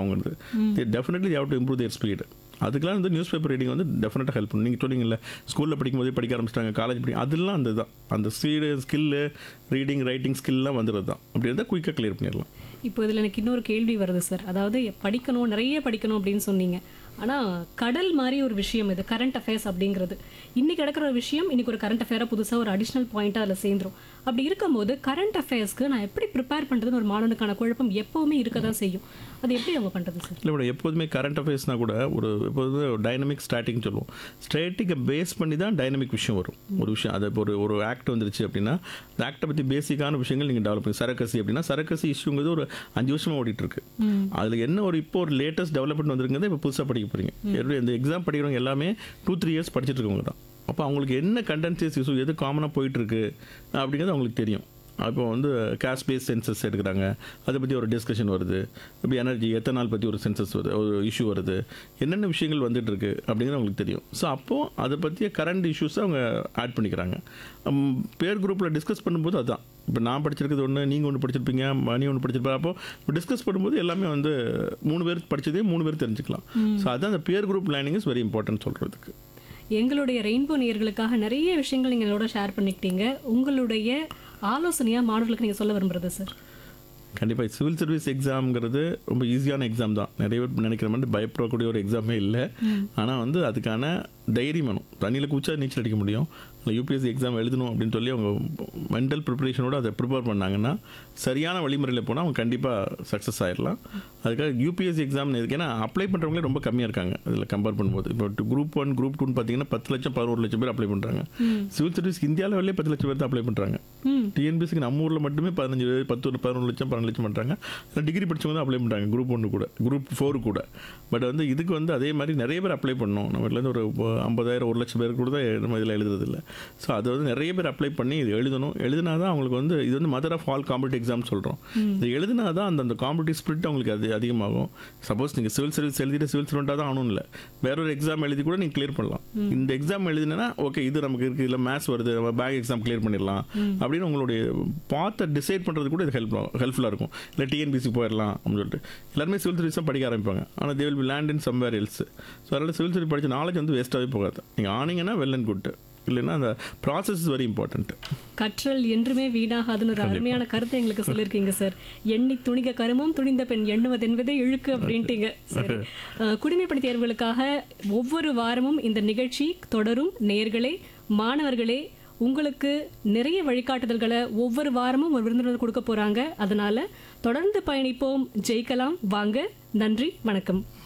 அவங்களுக்கு definitely have to improve their speed அதுக்கெல்லாம் வந்து நியூஸ் பேப்பர் ரீடிங் வந்து டெஃபினட்டாக ஹெல்ப் பண்ணும் நீங்கள் சொன்னீங்கல்ல ஸ்கூலில் படிக்கும்போதே படிக்க ஆரம்பிச்சிட்டாங்க காலேஜ் படி அதெல்லாம் அந்த தான் அந்த ஸ்பீடு ஸ்கில்லு ரீடிங் ரைட்டிங் ஸ்கில்லாம் வந்துடுது தான் அப்படி இருந்தால் குயிக்காக கிளியர் பண்ணிடலாம் இப்போ இதில் எனக்கு இன்னொரு கேள்வி வருது சார் அதாவது படிக்கணும் நிறைய படிக்கணும் அப்படின்னு சொன்னீங்க ஆனால் கடல் மாதிரி ஒரு விஷயம் இது கரண்ட் அஃபேர்ஸ் அப்படிங்கிறது இன்னைக்கு நடக்கிற ஒரு விஷயம் இன்னைக்கு ஒரு கரண்ட் அஃபேராக புதுசாக ஒரு அடிஷ்னல் பாயிண்ட்டாக அதில் சேர்ந்துரும் அப்படி இருக்கும்போது கரண்ட் அஃபேர்ஸ்க்கு நான் எப்படி ப்ரிப்பேர் பண்ணுறதுன்னு ஒரு மாணவனுக்கான குழப்பம் எப்போவுமே இருக்க தான் செய்யும் அது எப்படி அவங்க பண்ணுறது சார் இல்லை விட எப்போதுமே கரண்ட் அஃபேர்ஸ்னால் கூட ஒரு எப்போதுமே டைனமிக் ஸ்டாட்டிங் சொல்லுவோம் ஸ்ட்ராட்டிக்கை பேஸ் பண்ணி தான் டைனமிக் விஷயம் வரும் ஒரு விஷயம் அது இப்போ ஒரு ஒரு ஆக்ட் வந்துருச்சு அப்படின்னா அந்த ஆக்டை பற்றி பேசிக்கான விஷயங்கள் நீங்கள் டெவலப் பண்ணி சரக்கசி அப்படின்னா சரக்கசி இஷ்யூங்கிறது ஒரு அஞ்சு வருஷமாக ஓடிட்டு இருக்கு அதில் என்ன ஒரு இப்போ ஒரு லேட்டஸ்ட் டெவலப்மெண்ட் வந்திருக்கிறது இப்போ புதுசாக படிக்க போகிறீங்க எப்படி இந்த எக்ஸாம் படிக்கிறவங்க எல்லாமே டூ த்ரீ இயர்ஸ் படிச்சுட்டு இருக்கவங்க தான் அப்போ அவங்களுக்கு என்ன கண்டென்சியஸ் இஷ்யூ எது காமனாக போயிட்டுருக்கு அப்படிங்கிறது அவங்களுக்கு தெரியும் அப்போ வந்து கேஷ் பேஸ் சென்சஸ் எடுக்கிறாங்க அதை பற்றி ஒரு டிஸ்கஷன் வருது இப்போ எனர்ஜி எத்தனால் பற்றி ஒரு சென்சஸ் வருது ஒரு இஷ்யூ வருது என்னென்ன விஷயங்கள் வந்துட்டு இருக்கு அப்படிங்கிறது அவங்களுக்கு தெரியும் ஸோ அப்போது அதை பற்றிய கரண்ட் இஷ்யூஸை அவங்க ஆட் பண்ணிக்கிறாங்க உம், பேர் குரூப்பில் டிஸ்கஸ் பண்ணும்போது அதான் இப்போ நான் படிச்சிருக்கிறது ஒன்று நீங்கள் ஒன்று படிச்சிருப்பீங்க மணி ஒன்று படிச்சிருப்பா அப்போ டிஸ்கஸ் பண்ணும்போது எல்லாமே வந்து மூணு பேர் படிச்சதே மூணு பேர் தெரிஞ்சுக்கலாம் ஸோ அதான் அந்த peer group learning is very important சொல்கிறதுக்கு எங்களுடைய ரெயின்போ நேயர்களுக்காக நிறைய விஷயங்கள் நீங்கள் என்னோட ஷேர் பண்ணிக்கிட்டீங்க உங்களுடைய ஆலோசனையாக மாணவர்களுக்கு நீங்கள் சொல்ல விரும்புறது சார் கண்டிப்பாக சிவில் சர்வீஸ் எக்ஸாம்ங்கிறது ரொம்ப ஈஸியான எக்ஸாம் தான் நிறைய பேர் நினைக்கிற மாதிரி பயப்படக்கூடிய ஒரு எக்ஸாமே இல்லை ஆனால் வந்து அதுக்கான தைரியம் வேணும் தண்ணியில் குச்சா நீச்சல் அடிக்க முடியும் இல்லை யூபிஎஸ்சி எக்ஸாம் எழுதணும் அப்படின்னு சொல்லி அவங்க மென்டல் ப்ரிப்பரேஷனோட அதை ப்ரிப்பேர் பண்ணாங்கன்னா சரியான வழிமுறையில் போனால் அவங்க கண்டிப்பாக சக்ஸஸ் ஆயிடலாம் அதுக்காக யூபிஎஸ்சி எக்ஸாம் எதுக்கு ஏன்னா அப்ளை பண்ணுறவங்களே ரொம்ப கம்மியாக இருக்காங்க இதில் கம்பேர் பண்ணும்போது இப்போ குரூப் ஒன் குரூப் டூன்னு பார்த்தீங்கன்னா பத்து லட்சம் பதினோரு லட்சம் பேர் அப்ளை பண்ணுறாங்க சிவில் சர்வீஸ் இந்தியா லெவல்லே பத்து லட்சம் பேர் தான் அப்ளை பண்ணுறாங்க டிஎன்பிஎஸ்சிக்கு நம்ம ஊரில் மட்டுமே பதினஞ்சு பேர் பத்து பதினொன்று லட்சம் பன்னெண்டு லட்சம் பண்ணுறாங்க டிகிரி படிச்சவங்க தான் அப்ளை பண்ணுறாங்க குரூப் ஒன்று கூட குரூப் ஃபோரு கூட பட் வந்து இதுக்கு வந்து அதே மாதிரி நிறைய பேர் அப்ளை பண்ணோம் நம்ம இதுலேருந்து ஒரு ஐம்பதாயிரம் ஒரு லட்சம் பேர் கூட தான் நம்ம இதில் எழுதுறதில்ல ஸோ அது வந்து நிறைய பேர் அப்ளை பண்ணி இது எழுதணும் எழுதினா தான் அவங்களுக்கு வந்து இது வந்து mother of all competitive exam சொல்கிறோம் இது எழுதினா தான் அந்த அந்த காம்படிட்டிவ் ஸ்பிரிட் அவங்களுக்கு அது அதிகமாகும் சப்போஸ் நீங்கள் சிவில் சர்வீஸ் எழுதிட்டு சிவில் சர்வெண்ட்டாக தான் ஆகணும் இல்லை வேற ஒரு எக்ஸாம் எழுதி கூட நீங்கள் கிளியர் பண்ணலாம் இந்த எக்ஸாம் எழுதினா ஓகே இது நமக்கு இருக்குது இல்லை மேத்ஸ் வருது நம்ம பேக் எக்ஸாம் கிளியர் பண்ணிடலாம் அப்படின்னு உங்களுடைய பாத்தை டிசைட் பண்ணுறது கூட இது ஹெல்ப் ஹெல்ப்ஃபுல்லாக இருக்கும் இல்லை டிஎன்பிசி போயிடலாம் அப்படின்னு சொல்லிட்டு எல்லாருமே சிவில் சர்வீஸ் தான் படிக்க ஆரம்பிப்பாங்க ஆனால் they will be land in somewhere else so அதனால் சிவில் சர்வீஸ் படித்த நாலேஜ் வந்து வேஸ்ட்டாகவே போகாது நீங்கள் ஆனீங்கன்னா வெல் அண்ட் குட் இல்லைன்னா அந்த ப்ராசஸ் இஸ் வெரி இம்பார்ட்டன்ட் கற்றல் என்றுமே வீணாகாதுன்னு ஒரு அருமையான கருத்தை எங்களுக்கு சொல்லியிருக்கீங்க சார் எண்ணி துணிக கருமம் துணிந்த பெண் எண்ணுவது என்பதே இழுக்கு அப்படின்ட்டீங்க சரி அஹ், குடிமைப்பணி தேர்வுகளுக்காக ஒவ்வொரு வாரமும் இந்த நிகழ்ச்சி தொடரும் நேர்களே மாணவர்களே உங்களுக்கு நிறைய வழிகாட்டுதல்களை ஒவ்வொரு வாரமும் ஒரு விருந்தினர் கொடுக்க போறாங்க அதனால தொடர்ந்து பயணிப்போம் ஜெயிக்கலாம் வாங்க நன்றி வணக்கம்